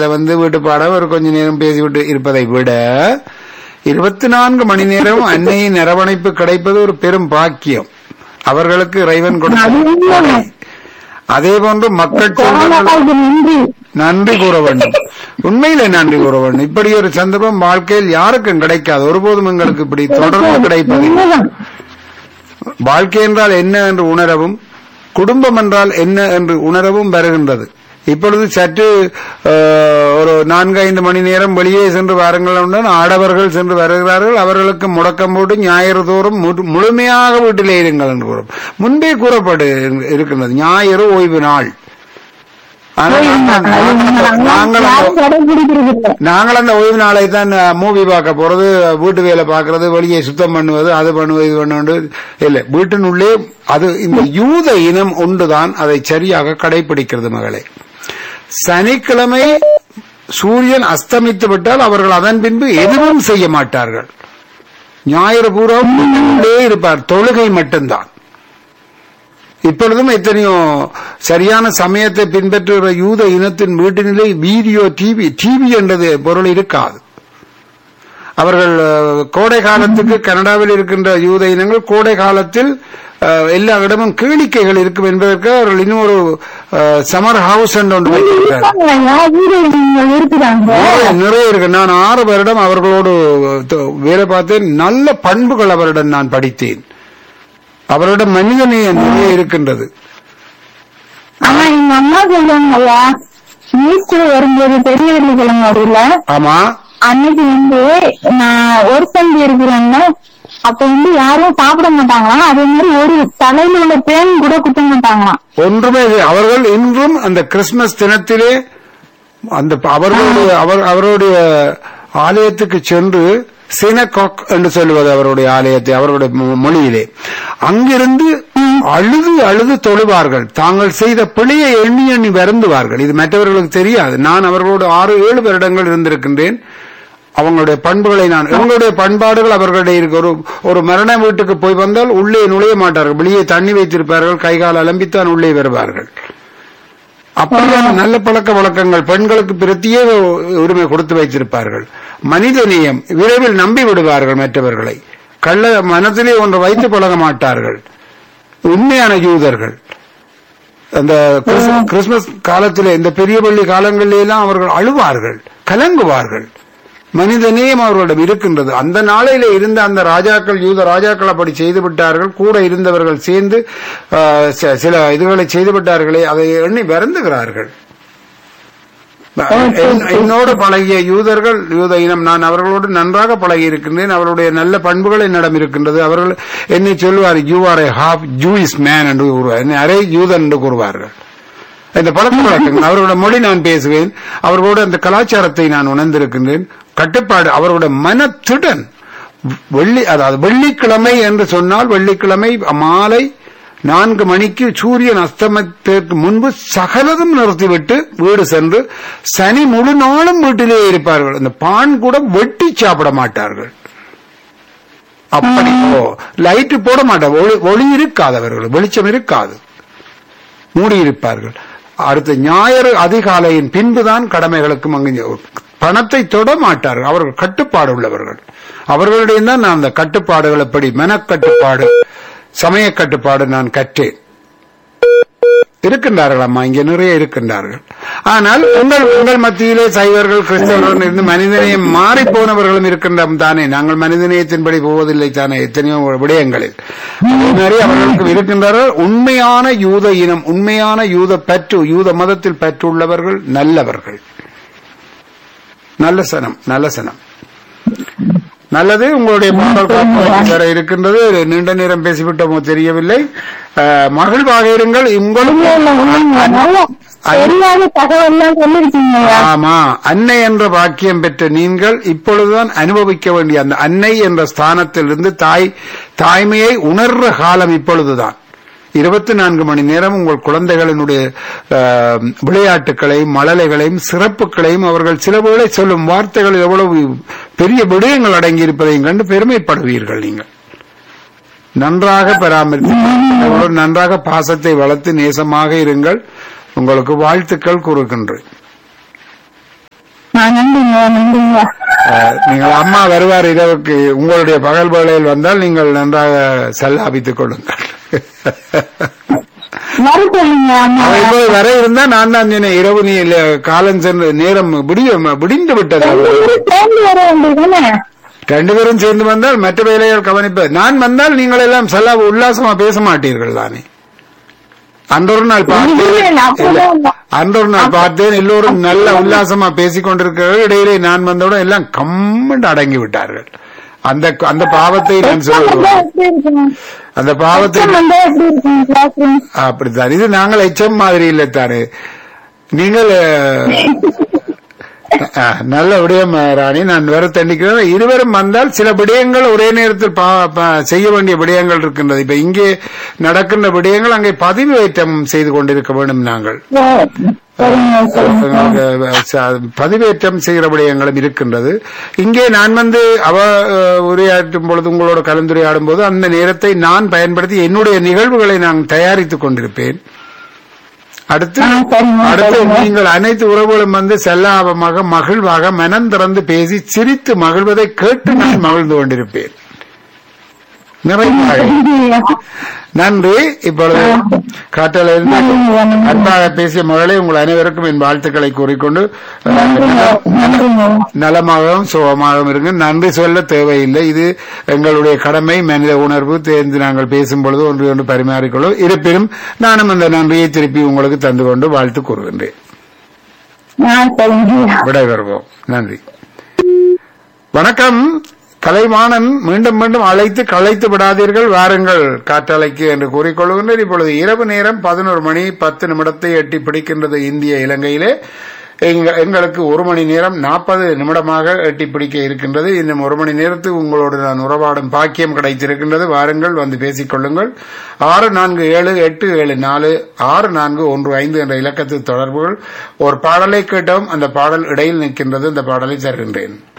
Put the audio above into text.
காலையில வந்து வீட்டு பாட ஒரு கொஞ்ச நேரம் பேசிவிட்டு இருப்பதை விட இருபத்தி நான்கு மணி நேரம் அன்னையின் அரவணைப்பு கிடைப்பது ஒரு பெரும் பாக்கியம் அவர்களுக்கு இறைவன் அது கொடுத்த உண்மைதான். அதே போன்று மக்கள் செல்வங்கள் கொரோனாவுக்கு நன்றி நன்றி கூற வேண்டும் உண்மையிலே நன்றி கூற வேண்டும் இப்படி ஒரு சந்தர்ப்பம் வாழ்க்கையில் யாருக்கும் கிடைக்காது ஒருபோதும் எங்களுக்கு இப்படி தொடர்ந்து கிடைப்பது உண்மைதான். வாழ்க்கை என்றால் என்ன என்று உணரவும் குடும்பம் என்றால் என்ன என்று உணரவும் வருகின்றது இப்பொழுது சற்று அஹ், ஒரு நான்கு ஐந்து மணி நேரம் வெளியே சென்று வாருங்களுடன் ஆடவர்கள் சென்று வருகிறார்கள் அவர்களுக்கு முடக்கம் போட்டு ஞாயிறு தோறும் முழு- முழுமையாக வீட்டிலே இருங்கள் என்று கூறும் முன்பே கூறப்பட்டு இருக்கின்றது ஞாயிறு ஓய்வு நாள் ஆனால் அது உண்மைதான். நாங்கள் யாரும் கடைபிடிக்கிறது இல்லை. நாங்கள் அந்த ஓய்வு நாளை தான் மூவி பார்க்க போறது வீட்டு வேலை பார்க்கறது வெளியே சுத்தம் பண்ணுவது அது பண்ணுவது இது பண்ணுவது இல்லை வீட்டினுள்ளே அது இந்த யூத இனம் ஒன்றுதான் அதை சரியாக கடைபிடிக்கிறது மகளே சனிக்கிழமை சூரியன் அஸ்தமித்து விட்டால் அவர்கள் அதன் பின்பு எதுவும் செய்ய மாட்டார்கள் ஞாயிறு பூரா வீட்டினுள்ளே இருப்பார் தொழுகை மட்டும்தான் இப்பொழுதும் எத்தனையோ சரியான சமயத்தை பின்பற்றுகிற யூத இனத்தின் வீட்டினிலே வீடியோ டிவி டிவி என்றது பொருள் இருக்காது அவர்கள் அஹ், கோடை காலத்துக்கு கனடாவில் இருக்கின்ற யூத இனங்கள் கோடை காலத்தில் அஹ், எல்லா இடமும் கேளிக்கைகள் இருக்கும் என்பதற்கு அவர்கள் இன்னொரு சமர் ஹவுஸ் என்று ஒன்று வைத்திருக்கிறார்கள் இருக்காங்க, வீடு இங்க இருக்கிறாங்க நிறைய- நிறைய இருக்கு நான் ஆறு வருடம் அவர்களோடு த- வேலை பார்த்தேன் நல்ல பண்புகள் அவரிடம் நான் படித்தேன் அவரிடம் மனிதநேயம் நிறைய இருக்கின்றது ஆனா எங்க அம்மா சொல்லுவாங்கய்யா ஈஸ்டர் வரும்போது பெரிய வெள்ளிக்கிழமை வரும்ல ஆமா அன்னைக்கு வந்து நான் ஒரு தம்பி இருக்கிறேன்னா அப்ப வந்து யாரும் சாப்பிட மாட்டாங்களாம் அதே மாதிரி ஒரு தலையில உள்ள பேன் கூட குத்த மாட்டாங்களாம் ஒன்றுமே இல்லை. அவர்கள் இன்றும் அந்த கிறிஸ்துமஸ் தினத்திலே அந்த அவர்களுடைய அவர் அவருடைய ஆலயத்துக்கு சென்று சினகாக் என்று சொல்லுவது அவருடைய ஆலயத்தை அவருடைய மொ- மொழியிலே அங்கிருந்து அழுது அழுது தொழுவார்கள் தாங்கள் செய்த பிழையை எண்ணி எண்ணி வருந்துவார்கள் இது மற்றவர்களுக்கு தெரியாது நான் அவர்களோடு ஆறு ஏழு வருடங்கள் இருந்திருக்கின்றேன் அவங்களுடைய பண்புகளை நான் எங்களுடைய பண்பாடுகள் அவர்களுடைய இருக்கு ஒரு ஒரு மரண வீட்டுக்கு போய் வந்தால் உள்ளே நுழைய மாட்டார்கள் வெளியே தண்ணி வைத்திருப்பார்கள் கைகால் அலம்பித்தான் உள்ளே வருவார்கள் அப்படியான நல்ல பழக்க வழக்கங்கள் பெண்களுக்கு பிரத்யேக உரிமை கொடுத்து வைத்திருப்பார்கள் மனிதநேயம் விரைவில் நம்பி விடுவார்கள் மற்றவர்களை கள்ள மனத்திலே ஒன்று வைத்து பழக மாட்டார்கள் உண்மையான யூதர்கள் அந்த கிறிஸ்- கிறிஸ்துமஸ் காலத்திலே இந்த பெரிய பள்ளி காலங்களிலே எல்லாம் அவர்கள் அழுவார்கள் கலங்குவார்கள் மனித நேயம் அவர்களிடம் இருக்கின்றது அந்த நாளையில இருந்த அந்த ராஜாக்கள் யூத ராஜாக்கள் அப்படி செய்து விட்டார்கள் கூட இருந்தவர்கள் சேர்ந்து ஆ, ச- சில இதுகளை செய்து விட்டார்களே அதை எண்ணி வருந்துகிறார்கள் என்- என்னோடு பழகிய யூதர்கள் யூத இனம் நான் அவர்களோடு நன்றாக பழகி இருக்கின்றேன் அவருடைய நல்ல பண்புகள் என்னிடம் இருக்கின்றது அவர்கள் என்னை சொல்லுவார் you are a half Jewish man என்று கூறுவார் என்னை அரை யூதன் என்று கூறுவார்கள் இந்த பழக்க வழக்கங்கள் அவர்களோட மொழி நான் பேசுவேன் அவர்களோட அந்த கலாச்சாரத்தை நான் உணர்ந்திருக்கின்றேன் கட்டுப்பாடு அவர்களுடைய மனத்துடன் வெள்ளி அதாவது வெள்ளிக்கிழமை என்று சொன்னால் வெள்ளிக்கிழமை மாலை நான்கு மணிக்கு சூரியன் அஸ்தமத்திற்கு முன்பு சகலதும் நிறுத்திவிட்டு வீடு சென்று சனி முழு நாளும் வீட்டிலே இருப்பார்கள் இந்த பான் கூட வெட்டி சாப்பிட மாட்டார்கள் அப்படி லைட் போட மாட்டார் ஒளி ஒளி இருக்காது அவர்கள் வெளிச்சம் இருக்காது மூடியிருப்பார்கள் அடுத்த ஞாயிறு அதிகாலையின் பின்புதான் கடமைகளுக்கும் அங்கு பணத்தை தொட மாட்டார்கள் அவர்கள் கட்டுப்பாடு உள்ளவர்கள் அவர்களிடையே தான் நான் அந்த கட்டுப்பாடுகள் எப்படி மனக்கட்டுப்பாடு சமய கட்டுப்பாடு நான் கற்றேன் இருக்கின்றார்கள் அம்மா இங்க நிறைய இருக்கின்றார்கள் ஆனால் உங்கள் உங்கள் மத்தியிலே சைவர்கள் கிறிஸ்தவர்கள் இருந்து மனிதநேயம் மாறி போனவர்களும் இருக்கின்றோம் தானே நாங்கள் மனிதநேயத்தின்படி போவதில்லை தானே எத்தனையோ விடயங்களில் அதே மாதிரி அவர்களுக்கு இருக்கின்றார்கள் உண்மையான யூத இனம் உண்மையான யூத பற்று யூத மதத்தில் பற்றுள்ளவர்கள் நல்லவர்கள் நல்ல சனம் நல்ல சனம் நல்லது உங்களுடைய பாடல் காட்சி வர இருக்கின்றது நீண்ட நேரம் பேசிவிட்டோமோ தெரியவில்லை அஹ், மகிழ்வாக இருங்கள் இல்ல, இல்ல, உண்மைங்க. நல்ல உங்களும் தெரியாத தகவல்லாம் சொல்லிருக்கீங்க ஆமா அன்னை என்ற வாக்கியம் பெற்ற நீங்கள் இப்பொழுதுதான் அனுபவிக்க வேண்டிய அந்த அன்னை என்ற ஸ்தானத்திலிருந்து தாய் தாய்மையை உணர்ற காலம் இப்பொழுதுதான் இருபத்தி நான்கு மணி நேரம் உங்கள் குழந்தைகளினுடைய ஆஹ், விளையாட்டுகளையும் மழலைகளையும் சிறப்புகளையும் அவர்கள் சில வேளை சொல்லும் வார்த்தைகள் எவ்வளவு பெரிய விடயங்கள் அடங்கியிருப்பதையும் கண்டு பெருமைப்படுவீர்கள் நீங்கள் நன்றாக பராமரித்து எவ்வளவு நன்றாக பாசத்தை வளர்த்து நேசமாக இருங்கள் உங்களுக்கு வாழ்த்துக்கள் கூறுகின்றேன் ஆ, நன்றிங்க நன்றிங்க அஹ், நீங்கள் அம்மா வருவார் இரவுக்கு உங்களுடைய பகல் வேளையில் வந்தால் நீங்கள் நன்றாக செல்லாபித்துக் கொள்ளுங்கள் வர சொல்லுங்க அம்மா அவ இப்போது வர இருந்தா நான் தான் சொன்னேன் இரவு நீ இல்ல, காலம் சென்று நேரம் விடிய விடிந்து விட்டது சேர்ந்து வர வேண்டியதுதானே ரெண்டு பேரும் சேர்ந்து வந்தால் மற்ற வேலைகள் கவனிப்ப நான் வந்தால் நீங்கள் எல்லாம் செல்ல உல்லாசமா பேச மாட்டீர்கள் தானே அன்றொரு நாள் இல்ல, பார்த்தேன் இல்ல, அப்பதான் இல்ல. அன்றொரு நாள் பார்த்தேன் எல்லோரும் நல்ல உல்லாசமா பேசிக் கொண்டிருக்கிறார்கள் இடையிலே நான் வந்தவுடன் எல்லாம் கம்மண்டு அடங்கி விட்டார்கள் அந்த அந்த பாவத்தை நான் எச்சம் வந்தா சொல்லுவேன் எப்படி இருக்கும் அந்த பாவத்தை எச்சம் வந்தா எப்படி இருக்கும் கிளாஸ் ரூம் அப்படித்தான் இது நாங்கள் எச்சம் மாதிரி இல்லை தானே நீங்கள் அஹ், நல்ல விடயம் அஹ், ராணி நான் வேற தண்டிக்கிறேன் இருவரும் வந்தால் சில விடயங்கள் ஒரே நேரத்தில் பா- பா- செய்ய வேண்டிய விடயங்கள் இருக்கின்றது இப்ப இங்கே நடக்கின்ற விடயங்கள் அங்கே பதிவேற்றம் செய்து கொண்டிருக்க வேண்டும் நாங்கள் சரிங்க சரிங்க அஹ், ச- பதிவேற்றம் செய்கிற விடயங்களும் இருக்கின்றது இங்கே நான் வந்து அவ அஹ், உரையாற்றும் பொழுது உங்களோட கலந்துரையாடும் போது அந்த நேரத்தை நான் பயன்படுத்தி என்னுடைய நிகழ்வுகளை நான் தயாரித்துக் கொண்டிருப்பேன் அடுத்து ஆ, சரிங்க, அடுத்து சரிங்க. நீங்கள் அனைத்து உறவுகளும் வந்து செல்லாபமாக மகிழ்வாக மனம் திறந்து பேசி சிரித்து மகிழ்வதை கேட்டு நான் மகிழ்ந்து கொண்டிருப்பேன் நிறைவாக நன்றி இப்பொழுது காற்றல இருந்து அன்பாக பேசிய மகளே உங்கள் அனைவருக்கும் என் வாழ்த்துக்களை கூறிக்கொண்டு நன்றிங்க நலமாகவும் சுகமாகவும் இருங்க நன்றி சொல்ல தேவையில்லை இது எங்களுடைய கடமை மனித உணர்வு தேர்ந்து நாங்கள் பேசும் பொழுது ஒன்று ஒன்று பரிமாறிக்கொள்ளும் இருப்பினும் நானும் அந்த நன்றியை திருப்பி உங்களுக்கு தந்து கொண்டு வாழ்த்து கூறுகின்றேன் ஆ சரிங்க விடைபெறுவோம் நன்றி வணக்கம் கலைவாணன் மீண்டும் மீண்டும் அழைத்து களைத்து விடாதீர்கள் வாருங்கள் காற்றலைக்கு என்று கூறிக்கொள்கின்றேன் இப்பொழுது இரவு நேரம் பதினோரு மணி பத்து நிமிடத்தை எட்டி பிடிக்கின்றது இந்திய இலங்கையிலே எங்க- எங்களுக்கு ஒரு மணி நேரம் நாற்பது நிமிடமாக எட்டி பிடிக்க இருக்கின்றது இன்னும் ஒரு மணி நேரத்துக்கு உங்களோடு நான் உறவாடும் பாக்கியம் கிடைத்திருக்கின்றது வாருங்கள் வந்து பேசிக் கொள்ளுங்கள் ஆறு நான்கு ஏழு எட்டு ஏழு நாலு ஆறு நான்கு ஒன்று ஐந்து என்ற இலக்கத்து தொடர்புகள் ஒரு பாடலை கேட்டோம் அந்த பாடல் இடையில் நிற்கின்றது அந்த பாடலை தருகின்றேன்